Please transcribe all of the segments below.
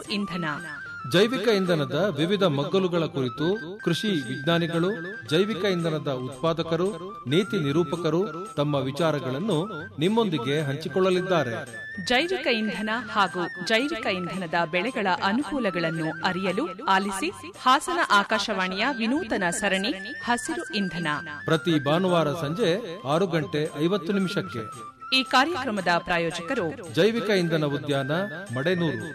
ಇಂಧನ ಜೈವಿಕ ಇಂಧನದ ವಿವಿಧ ಮಗ್ಗಲುಗಳ ಕುರಿತು ಕೃಷಿ ವಿಜ್ಞಾನಿಗಳು ಜೈವಿಕ ಇಂಧನದ ಉತ್ಪಾದಕರು ನೀತಿ ನಿರೂಪಕರು ತಮ್ಮ ವಿಚಾರಗಳನ್ನು ನಿಮ್ಮೊಂದಿಗೆ ಹಂಚಿಕೊಳ್ಳಲಿದ್ದಾರೆ ಜೈವಿಕ ಇಂಧನ ಹಾಗೂ ಜೈವಿಕ ಇಂಧನದ ಬೆಳೆಗಳ ಅನುಕೂಲಗಳನ್ನು ಅರಿಯಲು ಆಲಿಸಿ ಹಾಸನ ಆಕಾಶವಾಣಿಯ ವಿನೂತನ ಸರಣಿ ಹಸಿರು ಇಂಧನ ಪ್ರತಿ ಭಾನುವಾರ ಸಂಜೆ ಆರು ಗಂಟೆ ಐವತ್ತು ನಿಮಿಷಕ್ಕೆ ಈ ಕಾರ್ಯಕ್ರಮದ ಪ್ರಾಯೋಜಕರು ಜೈವಿಕ ಇಂಧನ ಉದ್ಯಾನ ಮಡೆನೂರು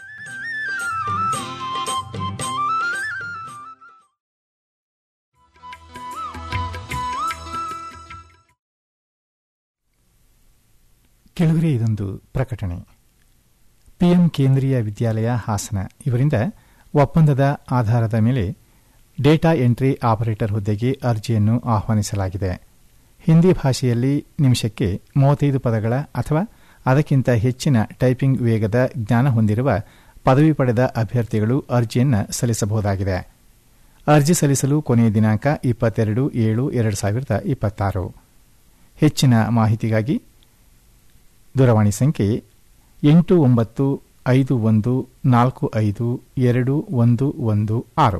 ಕೆಳಗರೆ ಇದೊಂದು ಪ್ರಕಟಣೆ ಪಿಎಂ ಕೇಂದ್ರೀಯ ವಿದ್ಯಾಲಯ ಹಾಸನ ಇವರಿಂದ ಒಪ್ಪಂದದ ಆಧಾರದ ಮೇಲೆ ಡೇಟಾ ಎಂಟ್ರಿ ಆಪರೇಟರ್ ಹುದ್ದೆಗೆ ಅರ್ಜಿಯನ್ನು ಆಹ್ವಾನಿಸಲಾಗಿದೆ ಹಿಂದಿ ಭಾಷೆಯಲ್ಲಿ ನಿಮಿಷಕ್ಕೆ ಮೂವತ್ತೈದು ಪದಗಳ ಅಥವಾ ಅದಕ್ಕಿಂತ ಹೆಚ್ಚಿನ ಟೈಪಿಂಗ್ ವೇಗದ ಜ್ಞಾನ ಹೊಂದಿರುವ ಪದವಿ ಪಡೆದ ಅಭ್ಯರ್ಥಿಗಳು ಅರ್ಜಿಯನ್ನು ಸಲ್ಲಿಸಬಹುದಾಗಿದೆ ಅರ್ಜಿ ಸಲ್ಲಿಸಲು ಕೊನೆಯ ದಿನಾಂಕ ಇಪ್ಪತ್ತೆರಡು ಏಳು ಎರಡು ಸಾವಿರದ ಇಪ್ಪತ್ತಾರು ಹೆಚ್ಚಿನ ಮಾಹಿತಿಗಾಗಿ ದೂರವಾಣಿ ಸಂಖ್ಯೆ ಎಂಟು ಒಂಬತ್ತು ಐದು ಒಂದು ನಾಲ್ಕು ಐದು ಎರಡು ಒಂದು ಒಂದು ಆರು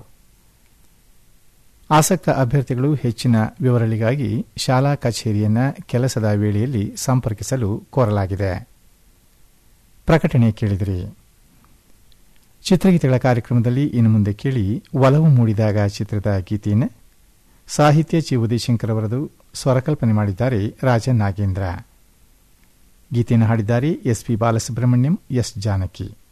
ಆಸಕ್ತ ಅಭ್ಯರ್ಥಿಗಳು ಹೆಚ್ಚಿನ ವಿವರಗಳಿಗಾಗಿ ಶಾಲಾ ಕಚೇರಿಯನ್ನ ಕೆಲಸದ ವೇಳೆಯಲ್ಲಿ ಸಂಪರ್ಕಿಸಲು ಕೋರಲಾಗಿದೆ ಪ್ರಕಟಣೆ ಕೇಳಿದಿರಿ ಚಿತ್ರಗೀತೆಗಳ ಕಾರ್ಯಕ್ರಮದಲ್ಲಿ ಇನ್ನು ಮುಂದೆ ಕೇಳಿ ಒಲವು ಮೂಡಿದಾಗ ಚಿತ್ರದ ಗೀತೆಯನ್ನು ಸಾಹಿತ್ಯ ಚಿ ಉದಯಶಂಕರ್ ಅವರದು ಸ್ವರಕಲ್ಪನೆ ಮಾಡಿದ್ದಾರೆ ರಾಜನ್ ನಾಗೇಂದ್ರ ಗೀತೆಯನ್ನು ಹಾಡಿದ್ದಾರೆ S P Balasubrahmanyam S Janaki